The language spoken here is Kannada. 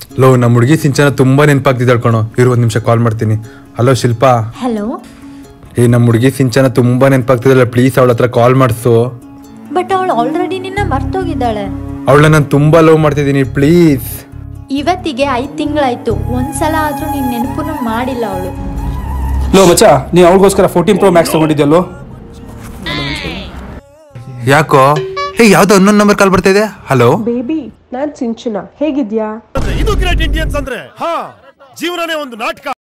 ಲೋ ನಮ್ಮ ಹುಡುಗಿ ಸಿಂಚನ ತುಂಬಾ ನೆನಪಾಗ್ತಿದ್ದಾಳ್ ಕಣೋ ಇರು ಒಂದು ನಿಮಿಷ ಕಾಲ್ ಮಾಡ್ತೀನಿ ಹಲೋ ಶಿಲ್ಪಾ ಹಲೋ ಏ ನಮ್ಮ ಹುಡುಗಿ ಸಿಂಚನ ತುಂಬಾ ನೆನಪಾಗ್ತಿದ್ದಲ್ಲ ಪ್ಲೀಸ್ ಅವಳ ಹತ್ರ ಕಾಲ್ ಮಾಡಿಸು ಬಟ್ ಅವಳು ಆಲ್ರೆಡಿ ನಿನ್ನ ಮರ್ತೋಗಿದ್ದಾಳೆ ಅವಳನ್ನ ನಾನು ತುಂಬಾ ಲವ್ ಮಾಡ್ತಿದ್ದೀನಿ ಪ್ಲೀಸ್ ಇವತ್ತಿಗೆ ಐದು ತಿಂಗಳಾಯ್ತು ಒಂದ್ಸಲ ಆದ್ರೂ ನಿನ್ ನೆನಪುನು ಮಾಡಿಲ್ಲ ಅವಳು ಲೋ ಮಚ್ಚ ನೀ ಅವಳಿಗೋಸ್ಕರ ಫೋರ್ಟೀನ್ ಪ್ರೋ ಮ್ಯಾಕ್ಸ್ ತಗೊಂಡಿದ್ಯಲ್ಲೋ ಯಾಕೋ ಹೇ ಯಾವ್ದೋ ಇನ್ನೊಂದು ನಂಬರ್ ಕಾಲ್ ಬರ್ತಾ ಇದೆ ಹಲೋ ಬೇಬಿ ನಾನ್ ಸಿಂಚನ ಹೇಗಿದ್ಯಾ ಇದು ಗ್ರೇಟ್ ಇಂಡಿಯನ್ಸ್ ಅಂದ್ರೆ ಹಾ ಜೀವನನೇ ಒಂದು ನಾಟಕ